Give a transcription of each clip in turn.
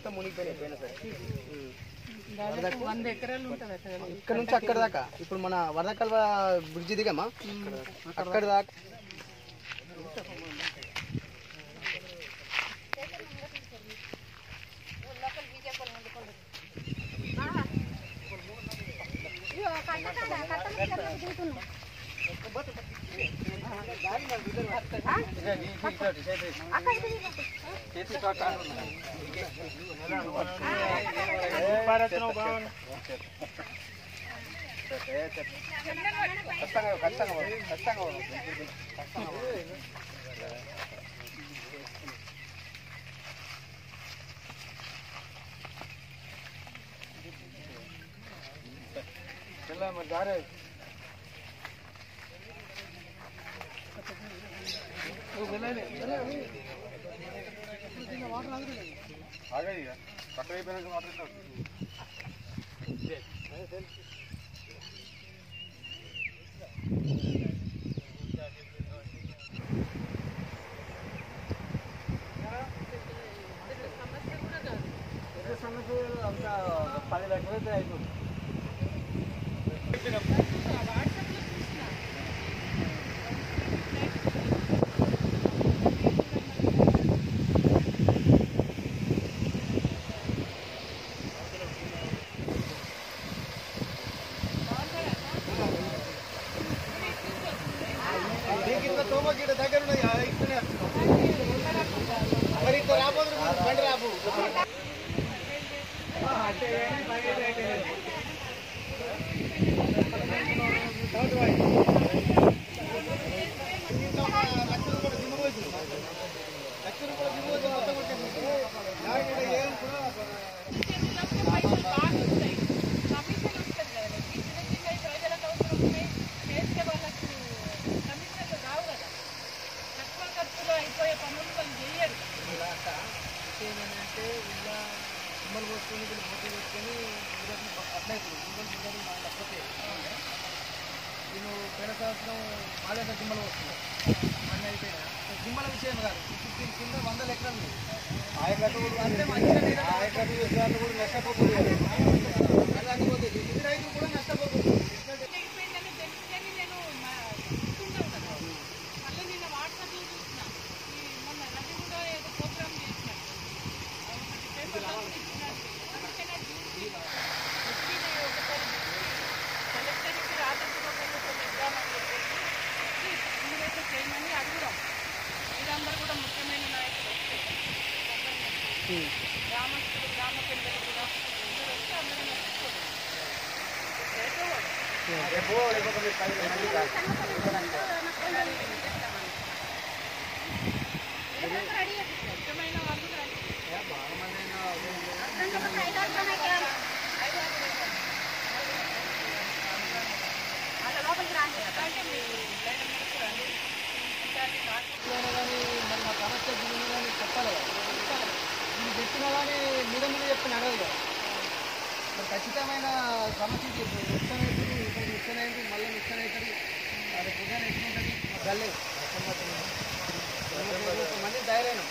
మొత్తం మునిగిపోయినాయి పోయినా సరే దాదాపు వంద ఎకరాలు ఉంటుంది అక్కడ ఇక్కడ నుంచి అక్కడ దాకా ఇప్పుడు మన వరదకల్వ బ్రిడ్జి దిగమ్మా అక్కడ దాకా పది లక్షలు అయితే అయిపోతుంది దగ్గర ఉన్నాయి ఇస్తున్నా మరి ఇక్కడ రాబోదు బండి రాబు ఏంటంటే ఇలా తుమ్మలు పోసుకొని వీళ్ళు మొదలు పెట్టుకొని అట్లా లేకపోతే నేను పోయిన సంవత్సరం మాలేక దిమ్మలు వస్తున్నాయి అన్నీ అయిపోయినా దిమ్మల విషయం కాదు ఇప్పుడు దీని కింద వందల ఎకరాలు ఉన్నాయి. అంటే మంచిగా నీరు కూడా నష్టపోతుంది అలాగే పోతుంది ఇది రైతులు కూడా నష్టపోతుంది వీళ్ళందరూ కూడా ముఖ్యమైన నాయకులు గ్రామస్తులు గ్రామ పెద్దలు కూడా అందరూ వచ్చి అందరూ నచ్చుకోరు రేపు రేపు ఒక మీరు పది మంది కాదు. ముఖ్యమైన వాళ్ళు రండి. అయినా కానీ మరి మా సమస్య దీని కానీ చెప్పాలి కదా దీన్ని చెప్పినా కానీ మీద మీద చెప్పిన అడగదు కదా మరి ఖచ్చితమైన సమస్య ఇది. ఇప్పుడు ఇష్టం అవుతుంది ఇక్కడ ఇష్టం అవుతుంది మళ్ళీ ఇష్టం అవుతుంది అది పుజాన ఎట్లుంటుంది గల్లేదు మళ్ళీ ధైర్యం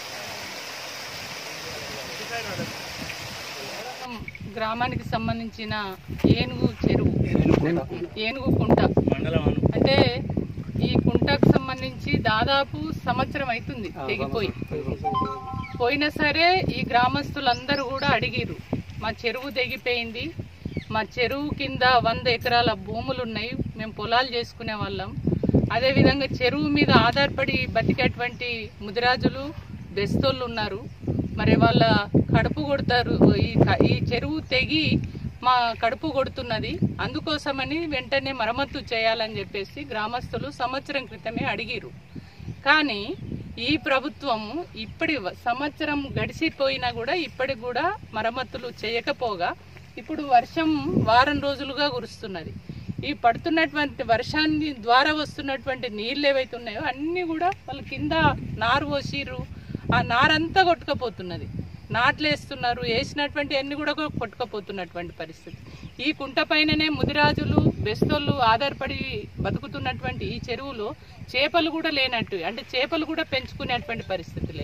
గ్రామానికి సంబంధించిన ఏనుగు చెరువు ఏనుగు కుంట అంటే ఈ కుంటకు సంబంధించి దాదాపు సంవత్సరం అవుతుంది తెగిపోయి పోయినా సరే ఈ గ్రామస్తులందరూ కూడా అడిగిరు మా చెరువు తెగిపోయింది మా చెరువు కింద వంద ఎకరాల భూములు ఉన్నాయి మేము పొలాలు చేసుకునే వాళ్ళం అదేవిధంగా చెరువు మీద ఆధారపడి బతికేటువంటి ముదిరాజులు బెస్తోళ్ళు ఉన్నారు మరి వాళ్ళ కడుపు కొడతారు ఈ క- ఈ చెరువు తెగి మా కడుపు కొడుతున్నది అందుకోసమని వెంటనే మరమ్మతు చేయాలని చెప్పేసి గ్రామస్తులు సంవత్సరం క్రితమే అడిగిరు కానీ ఈ ప్రభుత్వము ఇప్పటి వ- సంవత్సరం గడిచిపోయినా కూడా ఇప్పటికి కూడా మరమ్మతులు చేయకపోగా ఇప్పుడు వర్షం వారం రోజులుగా కురుస్తున్నది ఈ పడుతున్నటువంటి వర్షాన్ని ద్వారా వస్తున్నటువంటి నీళ్ళు ఏవైతే ఉన్నాయో అన్నీ కూడా వాళ్ళ కింద నారు పోసిర్రు ఆ నారంతా కొట్టుకపోతున్నది నాట్లు వేస్తున్నారు వేసినటువంటి అన్ని కూడా కొట్టుకపోతున్నటువంటి పరిస్థితి ఈ కుంట పైననే ముదిరాజులు బెస్తోళ్ళు ఆధారపడి బతుకుతున్నటువంటి ఈ చెరువులో చేపలు కూడా లేనట్టు అంటే చేపలు కూడా పెంచుకునేటువంటి పరిస్థితి లేదు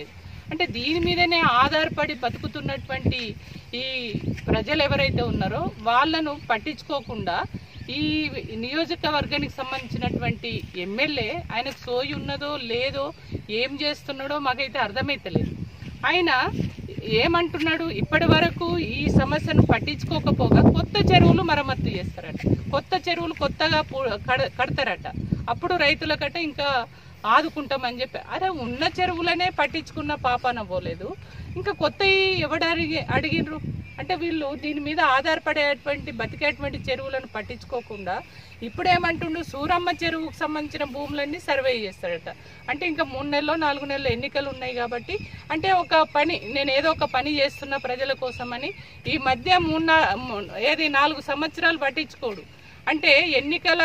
అంటే దీని మీదనే ఆధారపడి బతుకుతున్నటువంటి ఈ ప్రజలు ఎవరైతే ఉన్నారో వాళ్ళను పట్టించుకోకుండా ఈ నియోజకవర్గానికి సంబంధించినటువంటి ఎమ్మెల్యే ఆయనకు సోయి ఉన్నదో లేదో ఏం చేస్తున్నాడో మాకైతే అర్థమైతలేదు ఆయన ఏమంటున్నాడు ఇప్పటి వరకు ఈ సమస్యను పట్టించుకోకపోగా కొత్త చెరువులు మరమ్మతు చేస్తారట కొత్త చెరువులు కొత్తగా పూ- కడ- కడతారట అప్పుడు రైతులకట ఇంకా ఆదుకుంటామని చెప్పి అరే ఉన్న చెరువులనే పట్టించుకున్న పాపాన పోలేదు ఇంకా కొత్తవి ఎవడు అడిగి అడిగినరు అంటే వీళ్ళు దీని మీద ఆధారపడేటువంటి బతికేటువంటి చెరువులను పట్టించుకోకుండా ఇప్పుడేమంటుండు సూరమ్మ చెరువుకు సంబంధించిన భూములన్నీ సర్వే చేస్తాడట అంటే ఇంకా మూడు నెలలో నాలుగు నెలలు ఎన్నికలు ఉన్నాయి కాబట్టి అంటే ఒక పని నేను ఏదో ఒక పని చేస్తున్న ప్రజల కోసమని ఈ మధ్య మూడు నా- ము- ఏది నాలుగు సంవత్సరాలు పట్టించుకోడు అంటే ఎన్నికల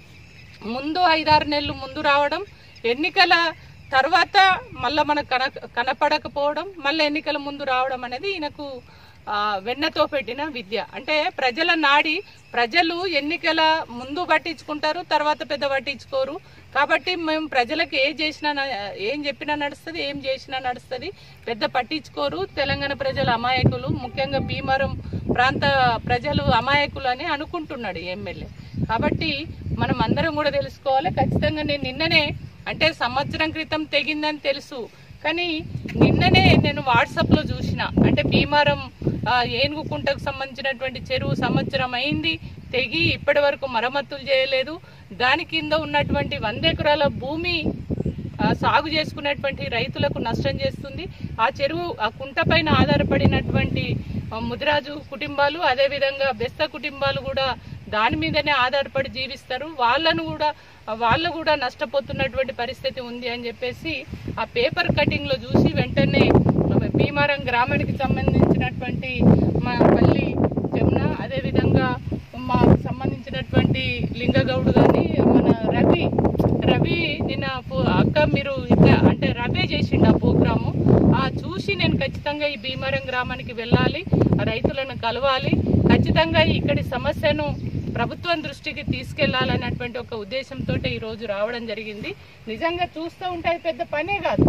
ముందు ఐదారు నెలలు ముందు రావడం ఎన్నికల తర్వాత మళ్ళీ మనకు కన కనపడకపోవడం మళ్ళీ ఎన్నికల ముందు రావడం అనేది ఈయనకు ఆ, వెన్నతో పెట్టిన విద్య అంటే ప్రజల నాడి ప్రజలు ఎన్నికల ముందు పట్టించుకుంటారు తర్వాత పెద్ద పట్టించుకోరు కాబట్టి మేము ప్రజలకు ఏ చేసినా న- ఏం చెప్పినా నడుస్తుంది ఏం చేసినా నడుస్తుంది పెద్ద పట్టించుకోరు తెలంగాణ ప్రజలు అమాయకులు ముఖ్యంగా భీమవరం ప్రాంత ప్రజలు అమాయకులు అని అనుకుంటున్నాడు ఈ ఎమ్మెల్యే కాబట్టి మనం అందరం కూడా తెలుసుకోవాలి ఖచ్చితంగా నేను నిన్ననే అంటే సంవత్సరం క్రితం తెగిందని తెలుసు కానీ నిన్ననే నేను వాట్సాప్ లో చూసిన అంటే భీమారం ఆ, ఏనుగుకుంటకు సంబంధించినటువంటి చెరువు సంవత్సరం అయింది తెగి ఇప్పటి వరకు మరమ్మతులు చేయలేదు దాని కింద ఉన్నటువంటి వంద ఎకరాల భూమి ఆ, సాగు చేసుకునేటువంటి రైతులకు నష్టం చేస్తుంది ఆ చెరువు ఆ కుంట పైన ఆధారపడినటువంటి ఆ, ముదిరాజు కుటుంబాలు అదేవిధంగా బెస్త కుటుంబాలు కూడా దాని మీదనే ఆధారపడి జీవిస్తారు వాళ్ళను కూడా వాళ్ళు కూడా నష్టపోతున్నటువంటి పరిస్థితి ఉంది అని చెప్పేసి ఆ పేపర్ కటింగ్ లో చూసి వెంటనే భీమారం గ్రామానికి సంబంధించినటువంటి మా పల్లి జమున అదేవిధంగా మాకు సంబంధించినటువంటి లింగగౌడ్ గాని మన రవి రవి నిన్న పో- అక్క మీరు ఇట్లా అంటే రవే చేసిండు ఆ ప్రోగ్రాము ఆ చూసి నేను ఖచ్చితంగా ఈ భీమవరం గ్రామానికి వెళ్ళాలి ఆ రైతులను కలవాలి ఖచ్చితంగా ఇక్కడి సమస్యను ప్రభుత్వం దృష్టికి తీసుకెళ్లాలన్నటువంటి ఒక ఉద్దేశంతో ఈ రోజు రావడం జరిగింది నిజంగా చూస్తూ ఉంటే అది పెద్ద పనే కాదు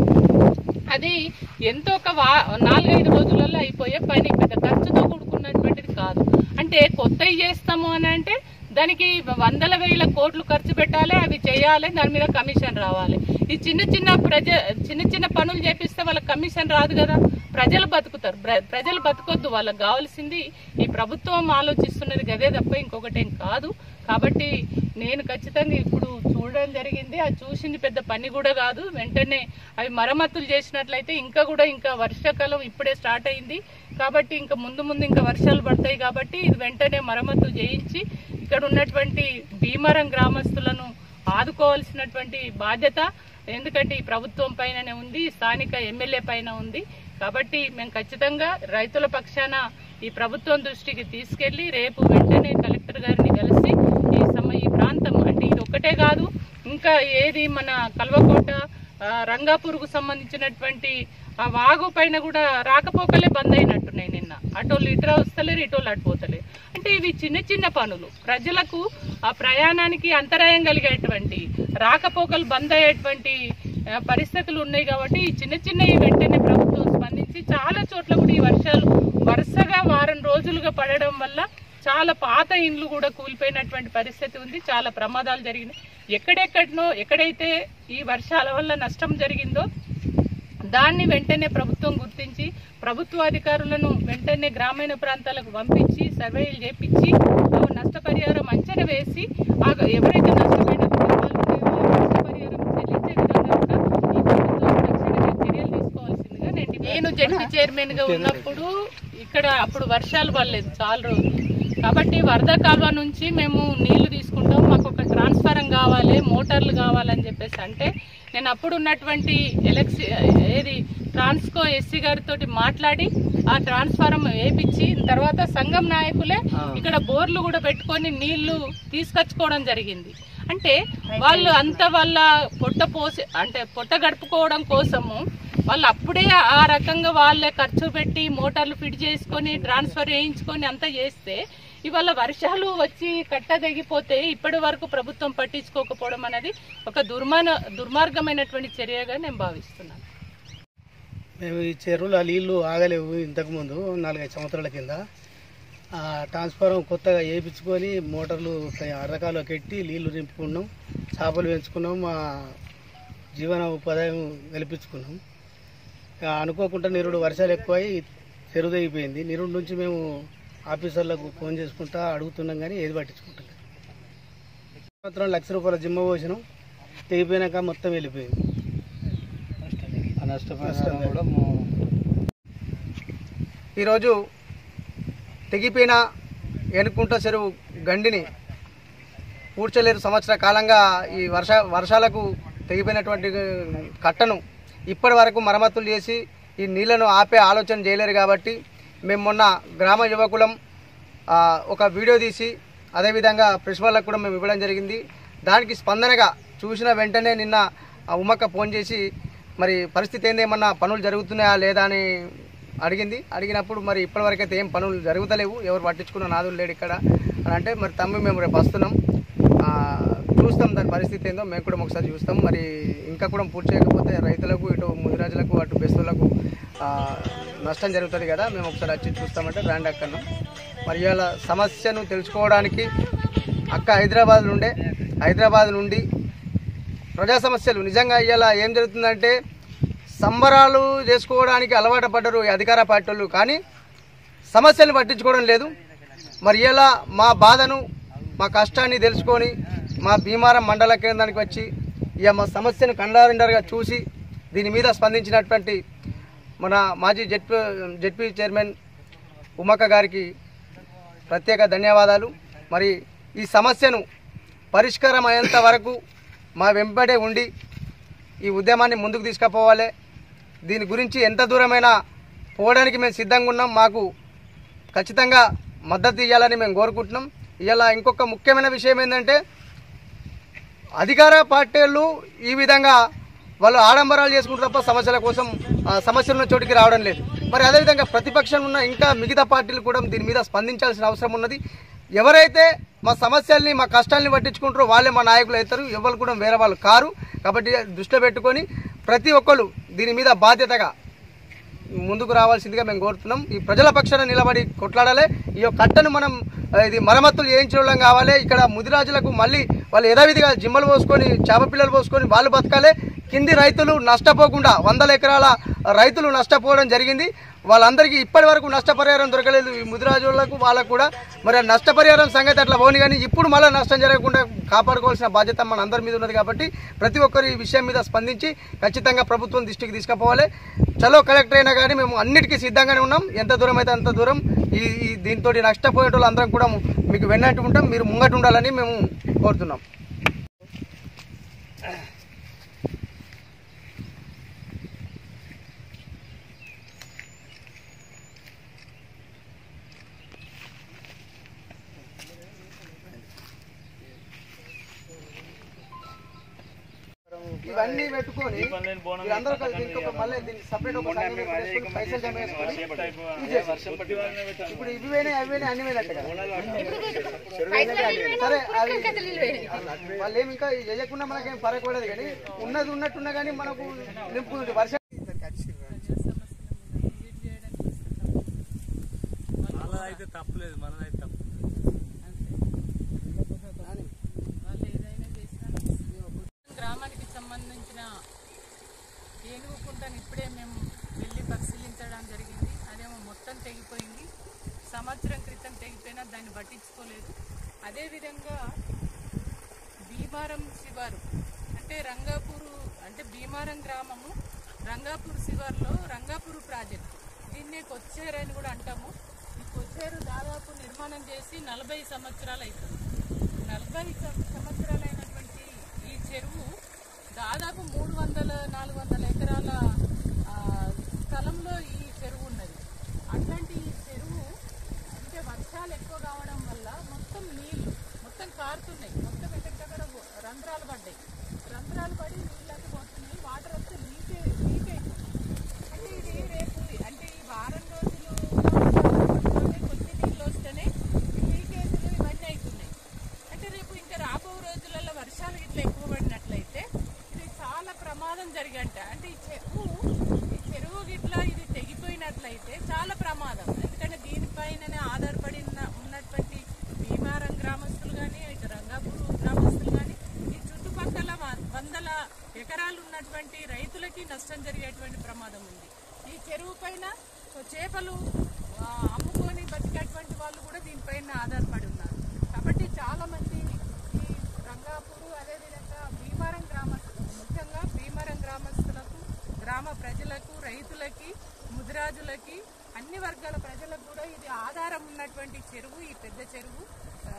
అది ఎంతో ఒక వా నాలుగైదు రోజులలో అయిపోయే పని పెద్ద ఖర్చుతో కూడుకున్నటువంటిది కాదు అంటే కొత్తవి చేస్తాము అని అంటే దానికి వందల వేల కోట్లు ఖర్చు పెట్టాలి అవి చేయాలి దాని మీద కమిషన్ రావాలి ఈ చిన్న చిన్న ప్రజ చిన్న చిన్న పనులు చేపిస్తే వాళ్ళకి కమిషన్ రాదు కదా ప్రజలు బతుకుతారు ప్ర- ప్రజలు బతుకొద్దు వాళ్ళకి కావాల్సింది ఈ ప్రభుత్వం ఆలోచిస్తున్నది గదే తప్ప ఇంకొకటేం కాదు కాబట్టి నేను ఖచ్చితంగా ఇప్పుడు చూడడం జరిగింది అది చూసింది పెద్ద పని కూడా కాదు వెంటనే అవి మరమ్మతులు చేసినట్లయితే ఇంకా కూడా ఇంకా వర్షాకాలం ఇప్పుడే స్టార్ట్ అయింది కాబట్టి ఇంకా ముందు ముందు ఇంకా వర్షాలు పడతాయి కాబట్టి ఇది వెంటనే మరమ్మతులు చేయించి ఇక్కడ ఉన్నటువంటి భీమరం గ్రామస్తులను ఆదుకోవాల్సినటువంటి బాధ్యత ఎందుకంటే ఈ ప్రభుత్వం పైననే ఉంది స్థానిక ఎమ్మెల్యే పైన ఉంది కాబట్టి మేము ఖచ్చితంగా రైతుల పక్షాన ఈ ప్రభుత్వం దృష్టికి తీసుకెళ్లి రేపు వెంటనే కలెక్టర్ గారిని కలిసి ఈ సమ ఈ ప్రాంతం అంటే ఇది ఒక్కటే కాదు ఇంకా ఏది మన కల్వకోట ఆ, రంగాపూర్కు సంబంధించినటువంటి ఆ వాగు పైన కూడా రాకపోకలే బంద్ అయినట్టున్నాయి నిన్న అటోళ్ళు ఇటు వస్తలేరు ఇటోళ్ళు అటు పోతలేరు అంటే ఇవి చిన్న చిన్న పనులు ప్రజలకు ఆ ప్రయాణానికి అంతరాయం కలిగేటువంటి రాకపోకలు బంద్ అయ్యేటువంటి ఆ, పరిస్థితులు ఉన్నాయి కాబట్టి ఈ చిన్న చిన్న ఈ వెంటనే ప్రభుత్వం స్పందించి చాలా చోట్ల కూడా ఈ వర్షాలు వరుసగా వారం రోజులుగా పడడం వల్ల చాలా పాత ఇండ్లు కూడా కూలిపోయినటువంటి పరిస్థితి ఉంది చాలా ప్రమాదాలు జరిగినాయి ఎక్కడెక్కడనో ఎక్కడైతే ఈ వర్షాల వల్ల నష్టం జరిగిందో దాన్ని వెంటనే ప్రభుత్వం గుర్తించి ప్రభుత్వ అధికారులను వెంటనే గ్రామీణ ప్రాంతాలకు పంపించి సర్వేలు చేపించి ఆ నష్టపరిహారం అంచనా వేసి ఆ ఎవరైతే నష్టపోయిన కుటుంబాలు ఉన్నాయో వాళ్ళకి నష్టపరిహారం చెల్లించే విధంగా కూడా ఈ ప్రభుత్వం తక్షణమే చర్యలు తీసుకోవాల్సిందిగా నేను డిమాండ్ నేను జడ్పీ చైర్మన్ గా ఉన్నప్పుడు ఇక్కడ అప్పుడు వర్షాలు పడలేదు చాలా రోజులు కాబట్టి వరద కాలువ నుంచి మేము నీళ్లు తీసుకుంటాం మాకు ఒక ట్రాన్స్ఫారం కావాలి మోటార్లు కావాలని చెప్పేసి అంటే నేను అప్పుడు ఉన్నటువంటి ఎలక్సి ఏది ట్రాన్స్కో ఎస్సీ గారితో మాట్లాడి ఆ ట్రాన్స్ఫారం వేపించి తర్వాత సంఘం నాయకులే ఇక్కడ బోర్లు కూడా పెట్టుకొని నీళ్లు తీసుకొచ్చుకోవడం జరిగింది అంటే వాళ్ళు అంత వాళ్ళ పొట్ట పోసి అంటే పొట్ట గడుపుకోవడం కోసము వాళ్ళు అప్పుడే ఆ రకంగా వాళ్ళే ఖర్చు పెట్టి మోటార్లు ఫిట్ చేసుకొని ట్రాన్స్ఫర్ చేయించుకొని అంతా చేస్తే ఇవాళ వర్షాలు వచ్చి కట్ట తెగిపోతే ఇప్పటి వరకు ప్రభుత్వం పట్టించుకోకపోవడం అనేది ఒక దుర్మాన దుర్మార్గమైనటువంటి చర్యగా నేను భావిస్తున్నాను మేము ఈ చెరువులో నీళ్లు ఆగలేవు ఇంతకుముందు నాలుగైదు సంవత్సరాల కింద ఆ ట్రాన్స్ఫారం కొత్తగా వేయించుకొని మోటార్లు అరకాలో కట్టి నీళ్లు నింపుకున్నాం చేపలు పెంచుకున్నాం మా జీవన ఉపాధి కల్పించుకున్నాం ఇక అనుకోకుండా నిరుడు వర్షాలు ఎక్కువై చెరువు తెగిపోయింది నిరుడు నుంచి మేము ఆఫీసర్లకు ఫోన్ చేసుకుంటా అడుగుతున్నాం కానీ ఏది పట్టించుకుంటాం సంవత్సరం లక్ష రూపాయల జిమ్మ పోసినాం తెగిపోయినాక మొత్తం వెళ్ళిపోయింది నష్టపరిహారం కూడా ఈరోజు తెగిపోయిన ఏనుకుంట చెరువు గండిని పూడ్చలేరు సంవత్సర కాలంగా ఈ వర్ష వర్షాలకు తెగిపోయినటువంటి కట్టను ఇప్పటి వరకు మరమ్మతులు చేసి ఈ నీళ్లను ఆపే ఆలోచన చేయలేరు కాబట్టి మేము మొన్న గ్రామ యువకులం ఆ, ఒక వీడియో తీసి అదేవిధంగా ప్రెస్ వాళ్ళకు కూడా మేము ఇవ్వడం జరిగింది దానికి స్పందనగా చూసిన వెంటనే నిన్న ఆ ఉమ్మక్క ఫోన్ చేసి మరి పరిస్థితి ఏంది ఏమన్నా పనులు జరుగుతున్నాయా లేదా అని అడిగింది అడిగినప్పుడు మరి ఇప్పటివరకు అయితే ఏం పనులు జరుగుతలేవు ఎవరు పట్టించుకున్న నాదులు లేడు ఇక్కడ అని అంటే మరి తమ్మి మేము రేపు వస్తున్నాం ఆ, చూస్తాం దాని పరిస్థితి ఏందో మేము కూడా ఒకసారి చూస్తాం మరి ఇంకా కూడా పూర్తి చేయకపోతే రైతులకు ఇటు ముదిరాజులకు అటు బెస్తులకు ఆ, నష్టం జరుగుతుంది కదా మేము ఒకసారి వచ్చి చూస్తామంటే రాండి అక్కను మరి ఇవాళ సమస్యను తెలుసుకోవడానికి అక్క హైదరాబాద్ నుండే హైదరాబాద్ నుండి ప్రజా సమస్యలు నిజంగా ఇవాళ ఏం జరుగుతుందంటే సంబరాలు చేసుకోవడానికి అలవాటు పడ్డరు ఈ అధికార పార్టీ వాళ్ళు కానీ సమస్యలు పట్టించుకోవడం లేదు మరి ఇలా మా బాధను మా కష్టాన్ని తెలుసుకొని మా భీమారం మండల కేంద్రానికి వచ్చి ఇక మా సమస్యను కండారిండర్గా చూసి దీని మీద స్పందించినటువంటి మన మాజీ జెడ్పీ జెడ్పీ చైర్మన్ ఉమ్మక్క గారికి ప్రత్యేక ధన్యవాదాలు మరి ఈ సమస్యను పరిష్కారం అయ్యేంత వరకు మా వెంబడే ఉండి ఈ ఉద్యమాన్ని ముందుకు తీసుకుపోవాలి దీని గురించి ఎంత దూరమైనా పోవడానికి మేము సిద్ధంగా ఉన్నాం మాకు ఖచ్చితంగా మద్దతు ఇవ్వాలని మేము కోరుకుంటున్నాం ఇవాళ ఇంకొక ముఖ్యమైన విషయం ఏంటంటే అధికార పార్టీలు ఈ విధంగా వాళ్ళు ఆడంబరాలు చేసుకుంటారు తప్ప సమస్యల కోసం ఆ, సమస్యలున్న చోటికి రావడం లేదు మరి అదేవిధంగా ప్రతిపక్షం ఉన్న ఇంకా మిగతా పార్టీలు కూడా దీని మీద స్పందించాల్సిన అవసరం ఉన్నది ఎవరైతే మా సమస్యల్ని మా కష్టాల్ని పట్టించుకుంటారో వాళ్ళే మా నాయకులు అవుతారు ఎవరు కూడా వేరే వాళ్ళు కారు కాబట్టి దృష్టిలో పెట్టుకొని ప్రతి ఒక్కరు దీని మీద బాధ్యతగా ముందుకు రావాల్సిందిగా మేము కోరుతున్నాం ఈ ప్రజల పక్షాన నిలబడి కొట్లాడాలి ఈ యొక్క కట్టను మనం ఆ, ఇది మరమ్మతులు చేయించడం కావాలి ఇక్కడ ముదిరాజులకు మళ్ళీ వాళ్ళు యథావిధిగా జిమ్మలు పోసుకొని చేప పిల్లలు పోసుకొని వాళ్ళు బతకాలి కింది రైతులు నష్టపోకుండా వందల ఎకరాల రైతులు నష్టపోవడం జరిగింది వాళ్ళందరికీ ఇప్పటి వరకు నష్టపరిహారం దొరకలేదు ఈ ముదిరాజులకు వాళ్ళకు కూడా మరి ఆ నష్టపరిహారం సంగతి అట్లా పోని కానీ ఇప్పుడు మళ్ళీ నష్టం జరగకుండా కాపాడుకోవాల్సిన బాధ్యత మన అందరి మీద ఉన్నది కాబట్టి ప్రతి ఒక్కరు ఈ విషయం మీద స్పందించి ఖచ్చితంగా ప్రభుత్వం దృష్టికి తీసుకుపోవాలి చలో కలెక్టర్ అయినా కానీ మేము అన్నిటికీ సిద్ధంగానే ఉన్నాం ఎంత దూరం అయితే అంత దూరం ఈ ఈ దీంతో నష్టపోయేటోళ్ళు అందరం కూడా మీకు వెన్నట్టు ఉంటాం మీరు ముంగట ఉండాలని మేము కోరుతున్నాం ఇవన్నీ పెట్టుకొని మీరందరూ కలిసి దీనికి ఒక మళ్ళీ దీనికి సపరేట్ ఒక సంఘం పెట్టుకొని పైసలు జమ చేసుకొని ఇది చేస్తాం. ఇప్పుడు ఇవి పోయినాయి అవి పోయినాయి అన్ని పోయినట్టు కదా సరే అది వాళ్ళు ఏమి ఇంకా చేయకుండా మనకేం పడకూడదు కానీ ఉన్నది ఉన్నట్టున్నా కానీ మనకు నింపుకుంటుంది వర్షం అయితే తప్పలేదు మనదైతే తప్పు వాళ్ళు ఏదైనా చేసినా గ్రామానికి సంబంధించిన ఏనుగు కుంటను ఇప్పుడే మేము వెళ్ళి పరిశీలించడం జరిగింది అదేమో మొత్తం తెగిపోయింది సంవత్సరం క్రితం తెగిపోయినా దాన్ని పట్టించుకోలేదు అదేవిధంగా భీమారం శివారు అంటే రంగాపూరు అంటే భీమారం గ్రామము రంగాపూర్ శివార్లో రంగాపూర్ ప్రాజెక్టు దీన్నే కొచ్చేరు అని కూడా అంటాము ఈ కొచ్చేరు దాదాపు నిర్మాణం చేసి నలభై సంవత్సరాలు అవుతుంది నలభై సం- సంవత్సరాలైనటువంటి ఈ చెరువు దాదాపు మూడు వందల నాలుగు వందల ఎకరాల ఆ, స్థలంలో ఈ చెరువు ఉన్నది అట్లాంటి ఈ చెరువు అంటే వర్షాలు ఎక్కువ కావడం వల్ల మొత్తం నీళ్లు మొత్తం కారుతున్నాయి మొత్తం ఎక్కడెక్కడ రంధ్రాలు పడ్డాయి రంధ్రాలు పడి నీళ్ళకి పోతున్నాయి వాటర్ వస్తే లీకే లీక్ అవుతుంది అంటే ఇది రేపు అంటే ఈ వారం రోజులు కొద్ది నీళ్ళు వస్తేనే లీకేజీలు ఇవన్నీ అవుతున్నాయి అంటే రేపు ఇంకా రాబో రోజులలో వర్షాలు ఇట్లా ఎక్కువ పడినట్లయితే ఇది చాలా ప్రమాదం జరిగంట అంటే ఈ చెరువు ఈ చెరువు గిట్ల ఇది తెగిపోయినట్లయితే చాలా ప్రమాదం ఎందుకంటే దీనిపైననే ఆధారపడి ఉన్న- ఉన్నటువంటి భీమారం గ్రామస్తులు కానీ ఇటు రంగాపూర్ గ్రామస్తులు కానీ ఈ చుట్టుపక్కల వ- వందల ఎకరాలు ఉన్నటువంటి రైతులకి నష్టం జరిగేటువంటి ప్రమాదం ఉంది ఈ చెరువు పైన చేపలు ఆ, అమ్ముకొని బతికేటువంటి వాళ్ళు కూడా దీనిపైన ఆధారపడి ఉన్నారు కాబట్టి చాలా మంది ఈ రంగాపూర్ అదేవిధంగా భీమారం గ్రామస్తులు ముఖ్యంగా భీమారం గ్రామస్తులకు గ్రామ ప్రజలకు రైతులకి ముదిరాజులకి అన్ని వర్గాల ప్రజలకు కూడా ఇది ఆధారం ఉన్నటువంటి చెరువు ఈ పెద్ద చెరువు ఆ,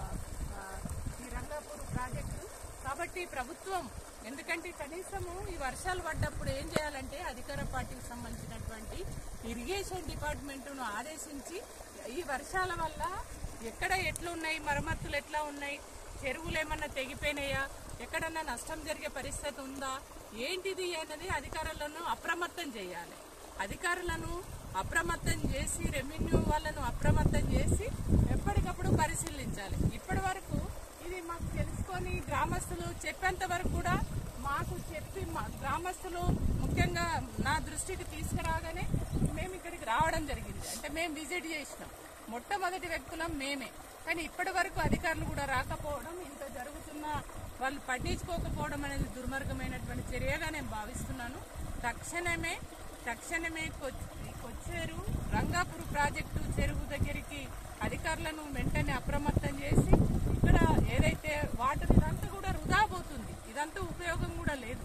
ఆ, ఈ రంగాపూర్ ప్రాజెక్టు కాబట్టి ప్రభుత్వం ఎందుకంటే కనీసము ఈ వర్షాలు పడ్డప్పుడు ఏం చేయాలంటే అధికార పార్టీకి సంబంధించినటువంటి ఇరిగేషన్ డిపార్ట్మెంట్ను ఆదేశించి ఈ వర్షాల వల్ల ఎక్కడ ఎట్లున్నాయి మరమ్మతులు ఎట్లా ఉన్నాయి చెరువులు ఏమన్నా తెగిపోయినాయా ఎక్కడన్నా నష్టం జరిగే పరిస్థితి ఉందా ఏంటిది అనేది అధికారులను అప్రమత్తం చేయాలి అధికారులను అప్రమత్తం చేసి రెవెన్యూ వాళ్ళను అప్రమత్తం చేసి ఎప్పటికప్పుడు పరిశీలించాలి ఇప్పటి వరకు ఇది మాకు తెలుసుకొని గ్రామస్తులు చెప్పేంత వరకు కూడా మాకు చెప్పి మా గ్రామస్తులు ముఖ్యంగా నా దృష్టికి తీసుకురాగానే మేము ఇక్కడికి రావడం జరిగింది అంటే మేము విజిట్ చేసినాం మొట్టమొదటి వ్యక్తులం మేమే కానీ ఇప్పటి వరకు అధికారులు కూడా రాకపోవడం ఇంత జరుగుతున్న వాళ్ళు పట్టించుకోకపోవడం అనేది దుర్మార్గమైనటువంటి చర్యగా నేను భావిస్తున్నాను తక్షణమే తక్షణమే కొచ్- ఈ కొచ్చేరు రంగాపూర్ ప్రాజెక్టు చెరువు దగ్గరికి అధికారులను వెంటనే అప్రమత్తం చేసి ఇక్కడ ఏదైతే వాటర్ ఇదంతా కూడా వృధా పోతుంది ఇదంతా ఉపయోగం కూడా లేదు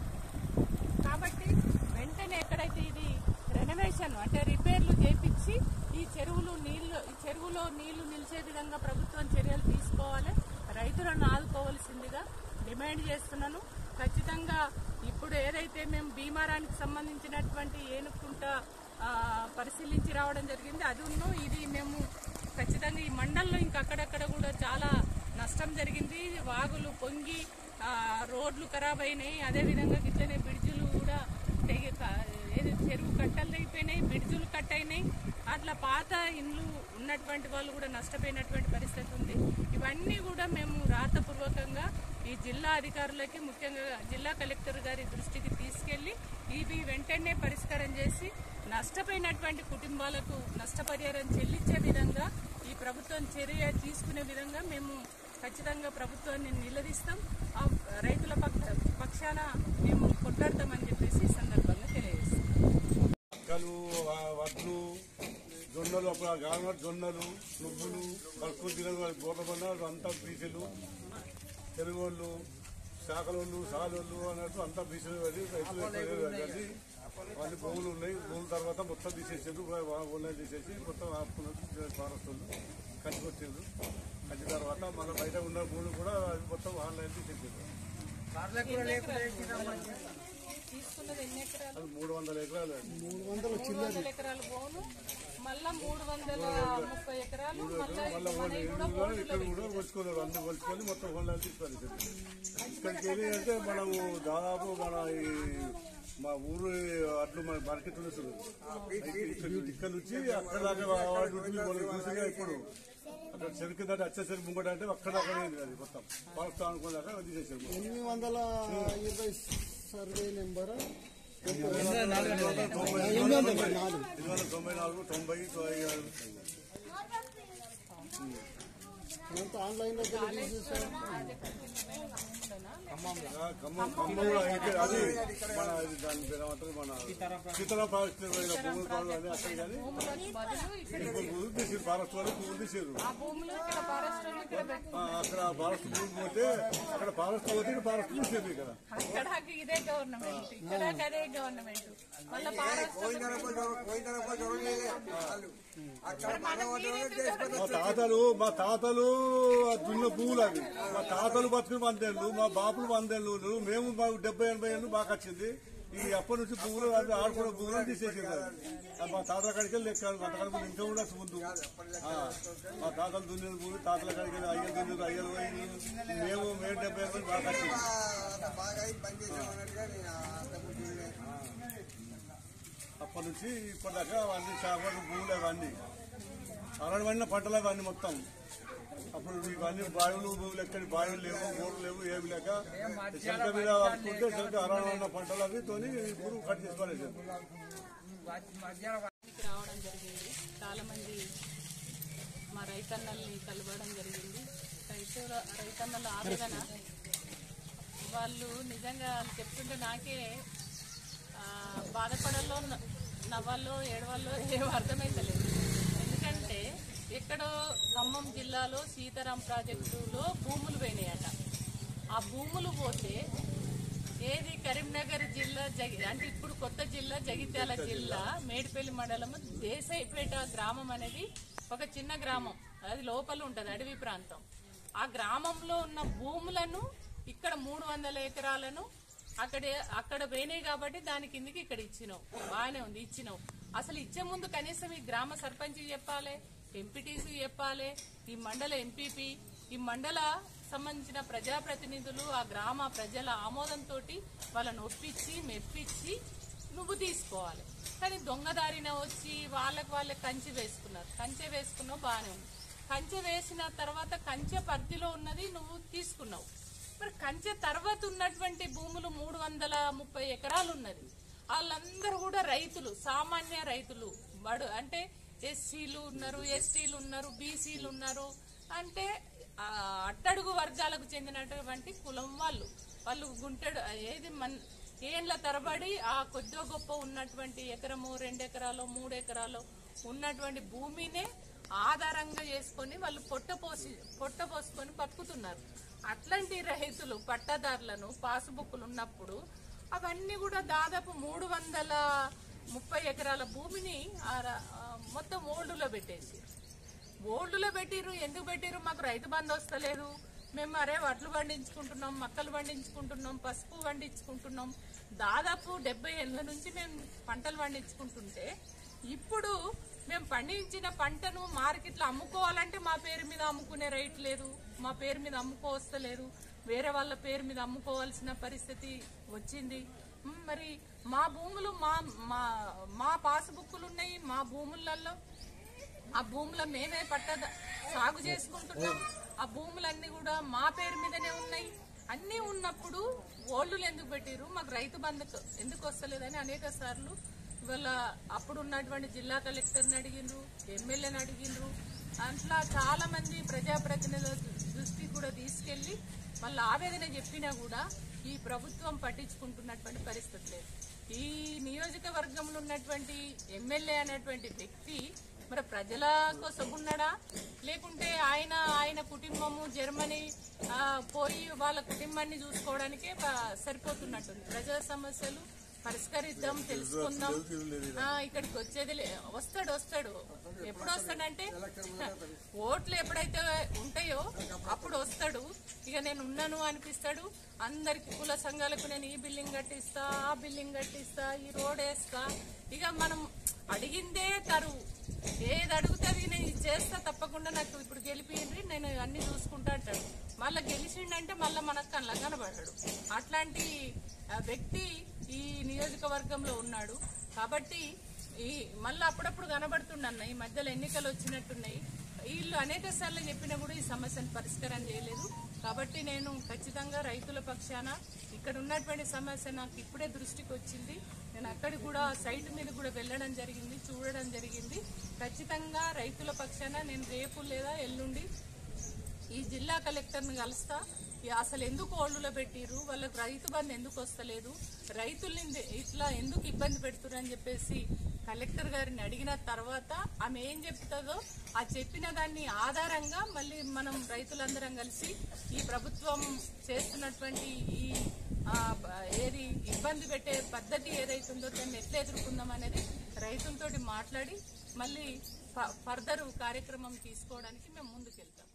కాబట్టి వెంటనే ఎక్కడైతే ఇది రెనోవేషన్ అంటే రిపేర్లు చేపించి ఈ చెరువులు నీళ్లు ఈ చెరువులో నీళ్లు నిలిచే విధంగా ప్రభుత్వం చర్యలు తీసుకోవాలి రైతులను ఆదుకోవాల్సిందిగా డిమాండ్ చేస్తున్నాను ఖచ్చితంగా ఇప్పుడు ఏదైతే మేము భీమారానికి సంబంధించినటువంటి ఏనుకుంట ఆ, పరిశీలించి రావడం జరిగింది అది ఉన్ను ఇది మేము ఖచ్చితంగా ఈ మండలంలో ఇంకా అక్కడక్కడ కూడా చాలా నష్టం జరిగింది వాగులు పొంగి ఆ, రోడ్లు ఖరాబ్ అయినాయి అదేవిధంగా ఇట్లనే బ్రిడ్జులు కూడా తెగి క- ఏది చెరువు కట్టలు తెగిపోయినాయి బ్రిడ్జులు కట్ అయినాయి అట్లా పాత ఇండ్లు ఉన్నటువంటి వాళ్ళు కూడా నష్టపోయినటువంటి పరిస్థితి ఉంది ఇవన్నీ కూడా మేము రాతపూర్వకంగా ఈ జిల్లా అధికారులకి ముఖ్యంగా జిల్లా కలెక్టర్ గారి దృష్టికి తీసుకెళ్లి ఇవి వెంటనే పరిష్కారం చేసి నష్టపోయినటువంటి కుటుంబాలకు నష్టపరిహారం చెల్లించే విధంగా ఈ ప్రభుత్వం చర్య తీసుకునే విధంగా మేము ఖచ్చితంగా ప్రభుత్వాన్ని నిలదీస్తాం ఆ రైతుల పక్ష- పక్షాన మేము కొట్లాడతామని చెప్పేసి ఈ సందర్భంగా తెలియజేస్తాం మొక్కలు వ- వడ్లు జొన్నలు అప్పుడు గవర్నమెంట్ జొన్నలు నువ్వులు పసుపు తినలు గోడబండ అంతా బీసీలు తెలుగోళ్ళు శాఖలోళ్ళు సాలోళ్ళు అన్నట్టు అంతా బీసీలు పడి రైతులు ఎక్కువ కలిసి వాళ్ళ భూములు ఉన్నాయి భూముల తర్వాత మొత్తం తీసేసారు ఉన్నాయి తీసేసి మొత్తం ఆపుకున్నారు ఫారెస్ట్ వాళ్ళు కట్టుకొచ్చారు కట్టిన తర్వాత మళ్ళీ బయట ఉన్న భూములు కూడా అవి మొత్తం ఆన్లైన్ తీసేసారు తీసుకున్నది ఎన్ని ఎకరాలు అది మూడు వందల ఎకరాలు అండి మూడు వందలు మూడు వందల ఎకరాలు పోను మళ్ళా మూడు వందల ముప్పై ఎకరాలు మళ్ళా మళ్ళీ మనవి కూడా కూడా ఇక్కడ కూడా కొలుచుకున్నారు అందరూ కొలుచుకొని మొత్తం హోండాలు తీసుకొని ఇక్కడికి వెళ్ళి అంటే మనము దాదాపు మన ఈ మా ఊరు అట్లు మన మార్కెట్ ఉంటుంది ఇక్కడ నుంచి అక్కడ దాకా వాడి నుంచి మనం చూసిగా ఇప్పుడు అక్కడ చెరుకు దాటి వచ్చే చెరుకు ముంగట అంటే అక్కడ అక్కడ అది మొత్తం పాలస్తా అనుకున్నాక తీసేసారు ఎనిమిది వందల ఇరవై సర్వే నెంబర్ ఎనిమిది వందల తొంభై ఎనిమిది వందల తొంభై నాలుగు తొంభై తొంభై ఆరు. ఆన్లైన్ లో తీసేసారు ఆ, ఖమ్మం ఖమ్మంలో అయితే అది మన ఇది దాని పేరు ఏమంటారు మన సీతారాం ఫారెస్ట్ భూములు కాదు అది అక్కడ కానీ భూములకు బదులు ఇక్కడ ఇప్పుడు భూములు తీసారు ఫారెస్ట్ వాళ్ళు భూములు తీసారు ఆ భూములు ఇక్కడ ఫారెస్ట్ వాళ్ళు ఇక్కడ పెట్టు ఆ, అక్కడ ఫారెస్ట్ భూములు పోతే అక్కడ ఫారెస్ట్ పోతే ఇక్కడ ఫారెస్ట్ తీసేది ఇక్కడ అక్కడ ఇదే గవర్నమెంట్ ఇక్కడ అదే గవర్నమెంట్ మళ్ళీ ఫారెస్ట్ మా తాతలు మా తాతలు ఆ దున్న భూములు అవి మా తాతలు బతుకులు వందేళ్ళు మా బాపులు వందేళ్ళు మేము మాకు డెబ్బై ఎనభై ఏళ్ళు మాకు వచ్చింది ఈ అప్పటి నుంచి పువ్వులు అవి ఆడుకున్న పువ్వులు తీసేసింది అది. మా తాతల కాడికి వెళ్ళి లెక్క అంతకన్నా ముందు ఇంకా కూడా ముందు ఆ, మా తాతలు దున్నిన భూమి తాతల కాడికి వెళ్ళి అయ్యలు దున్నిరు అయ్యలు పోయి మేము మేము డెబ్బై ఎనభై మాకు వచ్చింది అప్పటి నుంచి ఇప్పటిదాకా అన్ని చేపలు భూములు అవన్నీ అరవై పండిన పంటలు అవన్నీ మొత్తం అప్పుడు ఇవన్నీ బావిలు భూములు ఎక్కడి బావిలు లేవు బోర్లు లేవు ఏమి లేక చెలక మీద పట్టుకుంటే చెలక అరవై ఉన్న పంటలు అవి తోని ఇప్పుడు కట్ చేసి పడేసారు ఇక్కడికి రావడం జరిగింది చాలా మంది మా రైతన్నల్ని కలవడం జరిగింది రైతుల రైతన్నల ఆవేదన వాళ్ళు నిజంగా వాళ్ళు చెప్తుంటే నాకే ఆ, బాధపడాలో న- నవ్వాలో ఏడవాలో ఏం అర్థమైతలేదు ఎందుకంటే ఎక్కడో ఖమ్మం జిల్లాలో సీతారాం ప్రాజెక్టులో భూములు పోయినాయట ఆ భూములు పోతే ఏది కరీంనగర్ జిల్లా జగి అంటే ఇప్పుడు కొత్త జిల్లా జగిత్యాల జిల్లా మేడిపల్లి మండలం దేశాయిపేట గ్రామం అనేది ఒక చిన్న గ్రామం అది లోపల ఉంటది అడవి ప్రాంతం ఆ గ్రామంలో ఉన్న భూములను ఇక్కడ మూడు వందల ఎకరాలను అక్కడ అక్కడ పోయినాయి కాబట్టి దాని కిందికి ఇక్కడ ఇచ్చినావు బాగానే ఉంది ఇచ్చినావు అసలు ఇచ్చే ముందు కనీసం ఈ గ్రామ సర్పంచ్ చెప్పాలి ఎంపీటీసీ చెప్పాలి ఈ మండల ఎంపీపీ ఈ మండల సంబంధించిన ప్రజాప్రతినిధులు ఆ గ్రామ ప్రజల ఆమోదంతో వాళ్ళని ఒప్పించి మెప్పించి నువ్వు తీసుకోవాలి కానీ దొంగదారిన వచ్చి వాళ్ళకి వాళ్ళే కంచె వేసుకున్నారు కంచె వేసుకున్నావు బాగానే ఉంది కంచె వేసిన తర్వాత కంచె పరిధిలో ఉన్నది నువ్వు తీసుకున్నావు మరి కంచె తర్వాత ఉన్నటువంటి భూములు మూడు వందల ముప్పై ఎకరాలు ఉన్నది వాళ్ళందరూ కూడా రైతులు సామాన్య రైతులు బడు అంటే ఎస్సీలు ఉన్నారు ఎస్టీలు ఉన్నారు బీసీలు ఉన్నారు అంటే ఆ, అట్టడుగు వర్గాలకు చెందినటువంటి కులం వాళ్ళు వాళ్ళు గుంటెడు ఏది మన్ ఏండ్ల తరబడి ఆ కొద్దిగా గొప్ప ఉన్నటువంటి ఎకరము రెండు ఎకరాలు మూడు ఎకరాలు ఉన్నటువంటి భూమినే ఆధారంగా చేసుకొని వాళ్ళు పొట్ట పోసి పొట్ట పోసుకొని బతుకుతున్నారు అట్లాంటి రైతులు పట్టదారులను పాసుబుక్కులు ఉన్నప్పుడు అవన్నీ కూడా దాదాపు మూడు వందల ముప్పై ఎకరాల భూమిని ఆ ర- ఆ మొత్తం ఓల్డ్లో పెట్టేసి ఓల్డ్లో పెట్టిర్రు ఎందుకు పెట్టిర్రు మాకు రైతు బంధు వస్తలేదు మేము అరే వడ్లు పండించుకుంటున్నాం మక్కలు పండించుకుంటున్నాం పసుపు పండించుకుంటున్నాం దాదాపు డెబ్బై ఏళ్ళ నుంచి మేము పంటలు పండించుకుంటుంటే ఇప్పుడు మేము పండించిన పంటను మార్కెట్లో అమ్ముకోవాలంటే మా పేరు మీద అమ్ముకునే రైట్ లేదు మా పేరు మీద అమ్ముకోవస్తలేదు వేరే వాళ్ళ పేరు మీద అమ్ముకోవాల్సిన పరిస్థితి వచ్చింది మ్, మరి మా భూములు మా మా మా పాస్బుక్లు ఉన్నాయి మా భూములలో ఆ భూముల మేమే పట్ట సాగు చేసుకుంటున్నాం ఆ భూములన్నీ కూడా మా పేరు మీదనే ఉన్నాయి అన్నీ ఉన్నప్పుడు ఓళ్ళు ఎందుకు పెట్టిరు మాకు రైతు బంధు ఎందుకు వస్తలేదని అనేక సార్లు ఇవాళ అప్పుడు ఉన్నటువంటి జిల్లా కలెక్టర్ని అడిగిండ్రు ఎమ్మెల్యేని అడిగిండ్రు అట్లా చాలా మంది ప్రజాప్రతినిధుల దృష్టికి కూడా తీసుకెళ్లి వాళ్ళ ఆవేదన చెప్పినా కూడా ఈ ప్రభుత్వం పట్టించుకుంటున్నటువంటి పరిస్థితి లేదు ఈ నియోజకవర్గంలో ఉన్నటువంటి ఎమ్మెల్యే అనేటువంటి వ్యక్తి మరి ప్రజల కోసం ఉన్నాడా లేకుంటే ఆయన ఆయన కుటుంబము జర్మనీ ఆ, పోయి వాళ్ళ కుటుంబాన్ని చూసుకోవడానికే ప- సరిపోతున్నట్టుంది ప్రజా సమస్యలు పరిష్కరిద్దాం తెలుసుకుందాం ఆ, ఇక్కడికి వచ్చేది లే- వస్తాడు వస్తాడు ఎప్పుడు వస్తాడంటే ఓట్లు ఎప్పుడైతే ఉంటాయో అప్పుడు వస్తాడు ఇక నేను ఉన్నాను అనిపిస్తాడు అందరికి కుల సంఘాలకు నేను ఈ బిల్డింగ్ కట్టిస్తా ఆ బిల్డింగ్ కట్టిస్తా ఈ రోడ్ వేస్తా ఇక మనం అడిగిందే తరువు ఏది అడుగుతుంది నేను ఇది చేస్తా తప్పకుండా నాకు ఇప్పుడు గెలిపిండ్రి నేను అన్ని చూసుకుంటా అంటాడు మళ్ళీ గెలిచిండంటే మళ్ళీ మనకు కళ్ళ కనబడ్డాడు అట్లాంటి ఆ, వ్యక్తి ఈ నియోజకవర్గంలో ఉన్నాడు కాబట్టి ఈ మళ్ళీ అప్పుడప్పుడు కనబడుతుండన్న ఈ మధ్యలో ఎన్నికలు వచ్చినట్టున్నాయి వీళ్ళు అనేక సార్లు చెప్పినా కూడా ఈ సమస్యను పరిష్కారం చేయలేదు కాబట్టి నేను ఖచ్చితంగా రైతుల పక్షాన ఇక్కడ ఉన్నటువంటి సమస్య నాకు ఇప్పుడే దృష్టికి వచ్చింది నేను అక్కడికి కూడా సైట్ మీద కూడా వెళ్ళడం జరిగింది చూడడం జరిగింది ఖచ్చితంగా రైతుల పక్షాన నేను రేపు లేదా ఎల్లుండి ఈ జిల్లా కలెక్టర్ని కలుస్తా ఈ అసలు ఎందుకు ఓళ్ళులో పెట్టిరు వాళ్ళకి రైతు బంధు ఎందుకు వస్తలేదు రైతుల్ని ఇంద- ఇట్లా ఎందుకు ఇబ్బంది పెడుతున్నారు అని చెప్పేసి కలెక్టర్ గారిని అడిగిన తర్వాత ఆమె ఏం చెప్తుందో ఆ చెప్పిన దాన్ని ఆధారంగా మళ్ళీ మనం రైతులందరం కలిసి ఈ ప్రభుత్వం చేస్తున్నటువంటి ఈ ఆ, బ- ఏది ఇబ్బంది పెట్టే పద్ధతి ఏదైతుందో దాన్ని ఎట్లా ఎదుర్కొందాం అనేది రైతులతోటి మాట్లాడి మళ్ళీ ఫ- ఫర్దర్ కార్యక్రమం తీసుకోవడానికి మేము ముందుకెళ్తాం